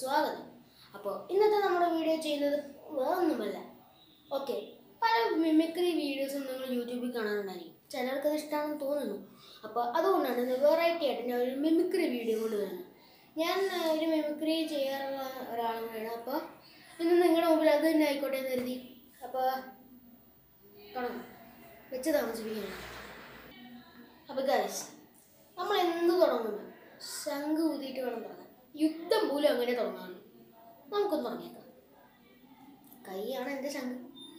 സ്വാഗതം അപ്പോൾ ഇന്നത്തെ നമ്മുടെ വീഡിയോ ചെയ്യുന്നത് വേറൊന്നുമല്ല ഓക്കെ പല മിമിക്രി വീഡിയോസും നിങ്ങൾ യൂട്യൂബിൽ കാണാറുണ്ടായിരിക്കും ചിലർക്ക് അത് ഇഷ്ടമാണെന്ന് തോന്നുന്നു അപ്പോൾ അതുകൊണ്ടാണ് ഇന്ന് വെറൈറ്റി ആയിട്ട് ഞാൻ ഒരു മിമിക്രി വീഡിയോ കൊണ്ട് വരുന്നത് ഞാൻ ആ, ഒരു മിമിക്രി ചെയ്യാറുള്ള ഒരാളാണ് അപ്പോൾ ഇന്ന് നിങ്ങളുടെ മുമ്പിൽ അത് തന്നെ ആയിക്കോട്ടെ എന്ന് കരുതി അപ്പോൾ തുടങ്ങാം വെച്ച് താമസിപ്പിക്കണം അപ്പോൾ ഗൈസ് നമ്മൾ എന്ത് തുടങ്ങുന്നു ശംഖ് ഊതിയിട്ട് വേണം തുടങ്ങാൻ യുദ്ധം പോലും അങ്ങനെ തുടങ്ങാണ് നമുക്കൊന്ന് തുടങ്ങിയേക്കാം കൈയാണ് എൻ്റെ ശംഖ്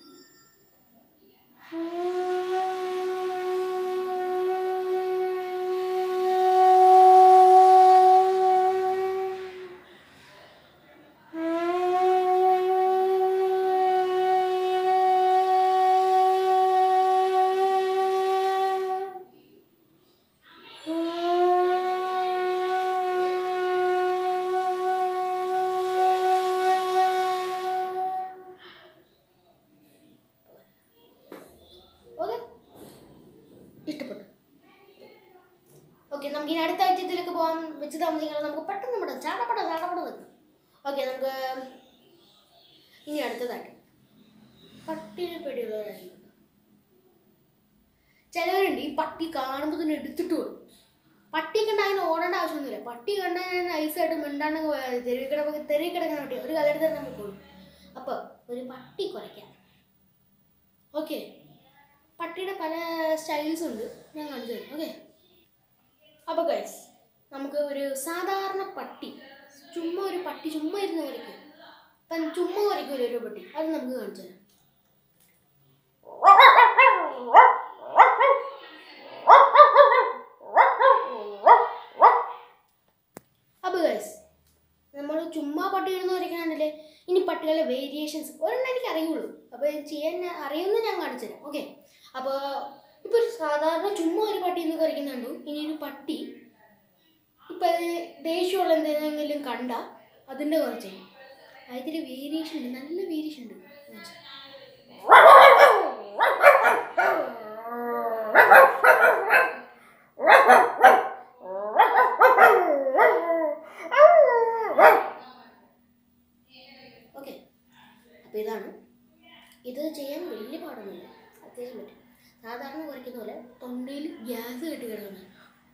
ഓക്കെ ഇഷ്ടപ്പെട്ടു ഓക്കെ നമുക്ക് ഇനി അടുത്ത ആഴ്ചത്തിലേക്ക് പോകാൻ വെച്ച് താമസിക്കണം നമുക്ക് പെട്ടെന്ന് പെട്ടെന്ന് ചാടപ്പെട ചാടപ്പെട നിൽക്കാം ഓക്കെ നമുക്ക് ഇനി അടുത്തതായിട്ട് പട്ടിനെ പേടിയുള്ളവരായിരുന്നു ചിലവരുണ്ട് ഈ പട്ടി കാണുമ്പോൾ തന്നെ എടുത്തിട്ട് പോകും പട്ടി കണ്ട അങ്ങനെ ഓടേണ്ട ആവശ്യമൊന്നുമില്ല പട്ടി കണ്ടാൽ നൈസായിട്ട് മിണ്ടാണ്ട് പോയാൽ തെരുവ് കിടപ്പ് തെരുവ് കിടക്കുന്ന പട്ടി ഒരു കാലത്ത് തന്നെ നമുക്ക് പോകും അപ്പോൾ ഒരു പട്ടി കുറയ്ക്കാം ഓക്കെ പട്ടിയുടെ പല സ്റ്റൈൽസ് ഉണ്ട് ഞാൻ കാണിച്ചു തരാം ഓക്കെ അപ്പോൾ ഗൈസ് നമുക്ക് ഒരു സാധാരണ പട്ടി ചുമ്മാ ഒരു പട്ടി ചുമ്മാ ഇരുന്ന് വരയ്ക്കും ഇപ്പം ചുമ്മാ വരയ്ക്കൂല ഒരു പട്ടി അത് നമുക്ക് കാണിച്ചു തരാം അപ്പോൾ ഗൈസ് നമ്മൾ ചുമ്മാ പട്ടി ഇരുന്ന് വരയ്ക്കണല്ലേ ഇനി പട്ടികളുടെ വേരിയേഷൻസ് ഒരെണ്ണം എനിക്ക് അറിയുള്ളൂ അപ്പോൾ ഇത് ചെയ്യാൻ ഞാൻ- അറിയുമെന്ന് ഞാൻ കാണിച്ചു തരാം ഓക്കെ അപ്പോൾ ഇപ്പോൾ ഒരു സാധാരണ ചുമ്മാ ഒരു പട്ടി എന്ന് കുറയ്ക്കുന്നുണ്ടു ഇനി ഒരു പട്ടി ഇപ്പം അത് ദേഷ്യമുള്ള എന്തെങ്കിലും കണ്ട അതിൻ്റെ കുറച്ച് അതിൽ വേരിയേഷൻ ഉണ്ട് നല്ല വേരിയേഷൻ ഉണ്ട് കാണിച്ചു തരാം. ഓക്കെ അപ്പോൾ ഇതാണ് ഇത് ചെയ്യാൻ വലിയ പാടൊന്നുമില്ല അത്യാവശ്യം പറ്റും സാധാരണ കുറയ്ക്കുന്ന പോലെ തൊണ്ടയിൽ ഗ്യാസ് കെട്ടി കിടക്കുന്നത്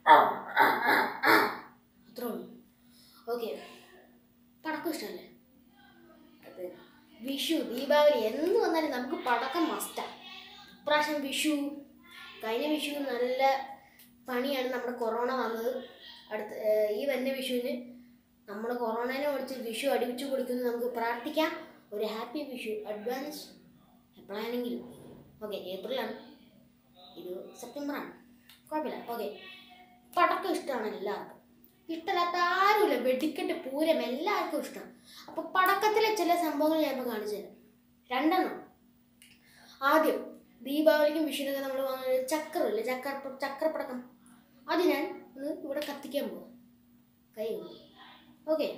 അത്രേ ഉള്ളൂ ഓക്കെ പടക്കം ഇഷ്ടമല്ലേ അത് വിഷു ദീപാവലി എന്ന് വന്നാലും നമുക്ക് പടക്കം മസ്റ്റാണ് ഇപ്രാവശ്യം വിഷു കഴിഞ്ഞ വിഷു നല്ല പണിയാണ് നമ്മുടെ കൊറോണ വന്നത് അടുത്ത ഏഹ് ഈ വരുന്ന വിഷുവിന് നമ്മൾ കൊറോണനെ ഓടിച്ച് വിഷു അടിപ്പിച്ച് കൊടുക്കുന്നു നമുക്ക് പ്രാർത്ഥിക്കാം ഒരു ഹാപ്പി വിഷു അഡ്വാൻസ് എപ്പോഴാണെങ്കിലും ഓക്കെ ഏപ്രിലാണ് ഇത് സെപ്റ്റംബറാണ് കുഴപ്പമില്ല ഓക്കെ പടക്കം ഇഷ്ടമാണ് എല്ലാവർക്കും ഇഷ്ടമില്ലാത്ത ആരുമില്ല വെടിക്കെട്ട് പൂരം എല്ലാവർക്കും ഇഷ്ടമാണ് അപ്പോൾ പടക്കത്തിലെ ചില സംഭവങ്ങൾ ഞാൻ ഇപ്പോൾ കാണിച്ചു തരാം രണ്ടെണ്ണം ആദ്യം ദീപാവലിക്കും വിഷുവിനൊക്കെ നമ്മൾ വാങ്ങുന്നത് ചക്രമില്ലേ ചക്ര ചക്രപ്പടക്കം അത് ഞാൻ ഒന്ന് ഇവിടെ കത്തിക്കാൻ പോവാം കൈ കൊണ്ട് ഓക്കെ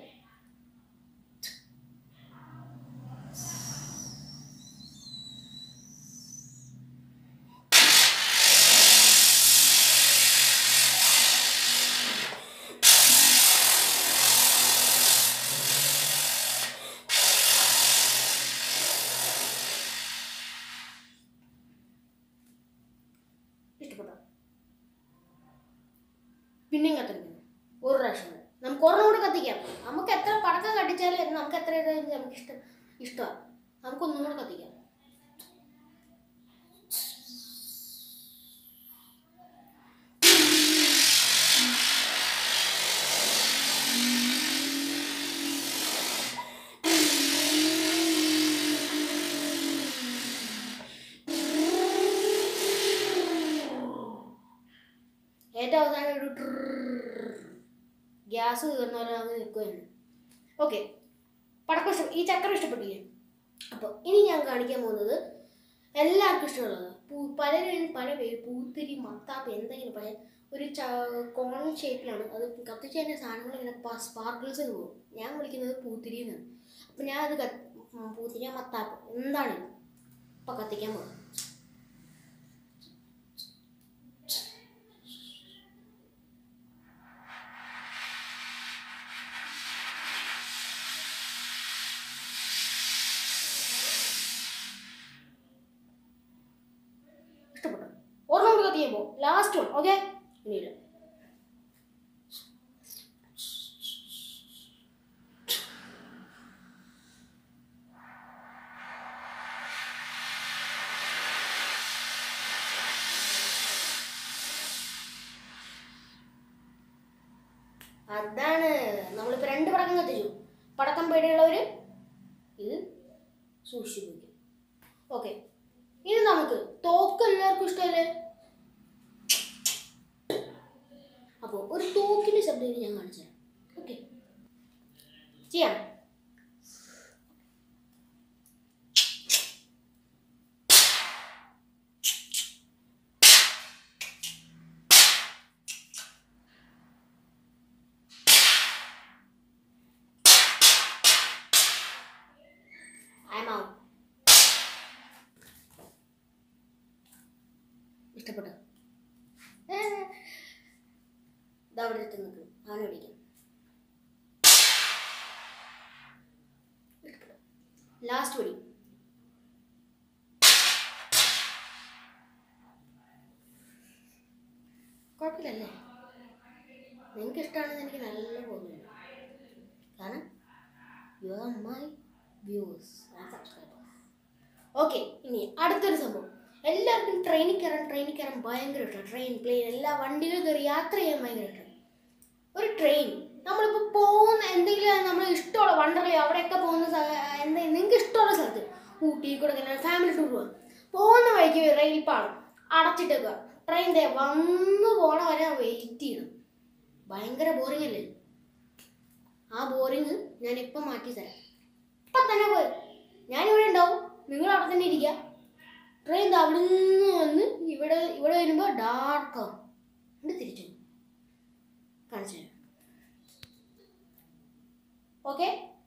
ഇഷ്ടപ്പെട്ടോ പിന്നെയും കത്തിരിക്കുന്നു ഒരു പ്രാവശ്യം കൂടെ. നമുക്ക് ഒരെണ്ണം കൂടെ കത്തിക്കാം നമുക്ക് എത്ര പടക്കം കത്തിച്ചാലും നമുക്ക് എത്ര ഇത് നമുക്ക് ഇഷ്ടം ഇഷ്ടമാണ് നമുക്കൊന്നും കൂടെ കത്തിക്കാം ഏറ്റവും അവസാനം ഒരു ഗ്യാസ് തീർന്ന പോലെ അങ്ങ് നിൽക്കുകയാണ് ഓക്കെ പടക്കം ഇഷ്ടം ഈ ചക്രം ഇഷ്ടപ്പെട്ടില്ലേ അപ്പോൾ ഇനി ഞാൻ കാണിക്കാൻ പോകുന്നത് എല്ലാവർക്കും ഇഷ്ടമുള്ളത് പൂ പലരും പല പേര് പൂത്തിരി മത്താപ്പ് എന്തെങ്കിലും പറയാം ഒരു ച കോൺ ഷേപ്പിലാണ് അത് കത്തിച്ച് കഴിഞ്ഞ സാധനങ്ങൾ ഇങ്ങനെ സ്പാർക്കിൾസ് പോകും ഞാൻ വിളിക്കുന്നത് പൂത്തിരി എന്നാണ് അപ്പം ഞാൻ അത് കത്ത് ഉം, പൂത്തിരി മത്താപ്പ് എന്താണ് ഇപ്പം കത്തിക്കാൻ പോകുന്നത് ഓക്കെ ഇനിയില്ല അതാണ് നമ്മളിപ്പോൾ രണ്ട് പടക്കം കത്തിച്ചു പടക്കം പേടിയുള്ളവർ ഇത് സൂക്ഷിപ്പിക്കും ഓക്കെ ഇനി നമുക്ക് തോക്ക് എല്ലാവർക്കും ഇഷ്ടമല്ലേ അപ്പോൾ ഒരു തോക്കിൻ്റെ ശബ്ദം ഇനി ഞാൻ കാണിച്ചു തരാം ഓക്കെ ചെയ്യാം ഐ എം ഔട്ട് ഇഷ്ടപ്പെട്ടു ഇതാ അവിടെ എടുത്ത് നിൽക്കും അവനെ പിടിക്കും ലാസ്റ്റ് പിടി കുഴപ്പമില്ലല്ലേ നിങ്ങൾക്ക് ഇഷ്ടമാണെന്ന് എനിക്ക് നല്ല ബോധ്യമുണ്ട് കാരണം you are my views and subscribers okay ഇനി അടുത്തൊരു സംഭവം എല്ലാവർക്കും ട്രെയിനിൽ കയറാൻ ട്രെയിനിൽ കയറാൻ ഭയങ്കര ഇഷ്ടമാണ് ട്രെയിൻ പ്ലെയിൻ എല്ലാ വണ്ടികളും കയറി യാത്ര ചെയ്യാൻ ഭയങ്കര ഇഷ്ടമാണ് ഒരു ട്രെയിൻ നമ്മളിപ്പോൾ പോകുന്ന എന്തെങ്കിലും നമ്മൾ ഇഷ്ടമുള്ള വണ്ടർലയോ അവിടെയൊക്കെ പോകുന്ന സ്ഥ- എന്തെങ്കിലും നിങ്ങൾക്ക് ഇഷ്ടമുള്ള സ്ഥലത്ത് ഊട്ടി കൊടുക്കുന്ന ഫാമിലി ടൂർ പോകാം പോകുന്ന വഴിക്ക് റെയിൽ പാളം അടച്ചിട്ടേക്കുക ട്രെയിൻ ദേ വന്ന് പോണ വരെ വെയിറ്റ് ചെയ്യണം ഭയങ്കര ബോറിംഗ് അല്ലേ ആ ബോറിങ് ഞാൻ ഇപ്പം മാറ്റി തരാം ഇപ്പം തന്നെ പോയി ഞാനിവിടെ ഉണ്ടാവും നിങ്ങൾ അവിടെ തന്നെ ഇരിക്കുക ട്രെയിൻ ദാ അവിടെ നിന്ന് വന്ന് ഇവിടെ ഇവിടെ വരുമ്പോൾ ഡാർക്കാവും എന്നിട്ട് തിരിച്ചു പോകും. കാണിച്ചു തരാം ഓക്കെ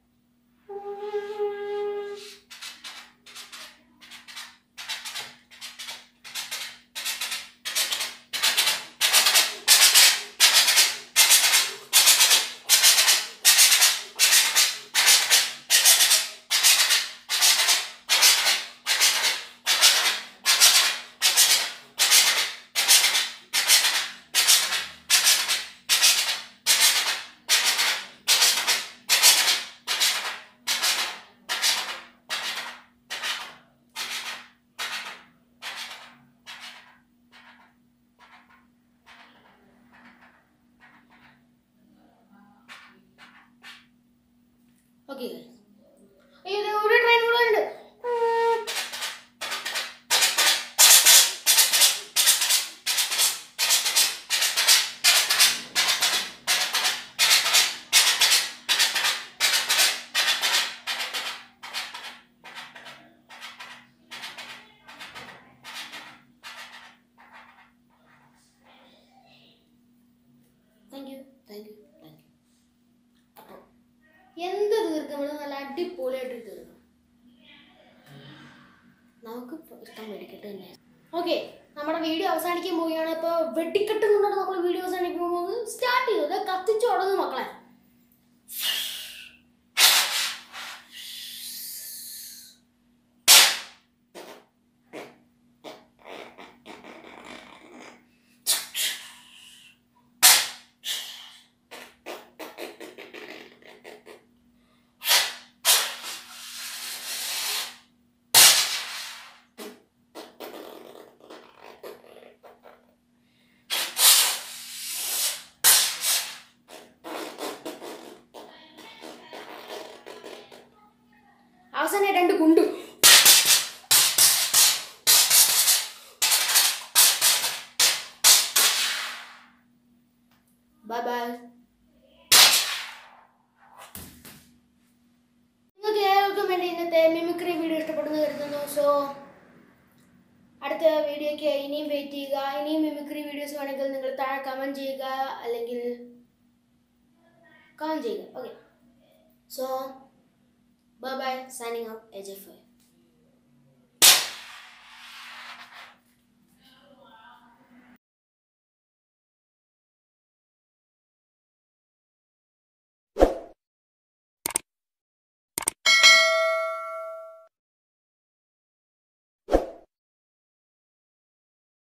ഓക്കെ ഇത് ഒരു ട്രെയിൻ കൂടെ ഉണ്ട് thank you thank you thank you അപ്പോൾ എന്ത് തീർക്കുമ്പോഴും നല്ല അടിപൊളിയായിട്ട് തീർക്കണം നമുക്ക് ഇപ്പൊ ഇഷ്ടം വെടിക്കെട്ട് തന്നെ ഓക്കെ നമ്മുടെ വീഡിയോ അവസാനിക്കാൻ പോവുകയാണ് ഇപ്പോൾ വെടിക്കെട്ട് കൊണ്ടാണ് നമ്മൾ വീഡിയോ അവസാനിക്കാൻ പോകുന്നത് സ്റ്റാർട്ട് ചെയ്തത് കത്തിച്ചു തുടങ്ങും മക്കളെ അവസാനം രണ്ട് ഗുണ്ടു ബൈ ബൈ നിങ്ങൾക്ക് ഏവർക്കും വേണ്ടി ഇന്നത്തെ മിമിക്രി വീഡിയോ ഇഷ്ടപ്പെടുന്നു കരുതുന്നു സോ അടുത്ത വീഡിയോയ്ക്ക് ഇനിയും വെയിറ്റ് ചെയ്യുക ഇനിയും മിമിക്രി വീഡിയോസ് വേണമെങ്കിൽ നിങ്ങൾ താഴെ കമൻറ്റ് ചെയ്യുക അല്ലെങ്കിൽ കമൻറ്റ് ചെയ്യുക okay so bye bye signing out H F I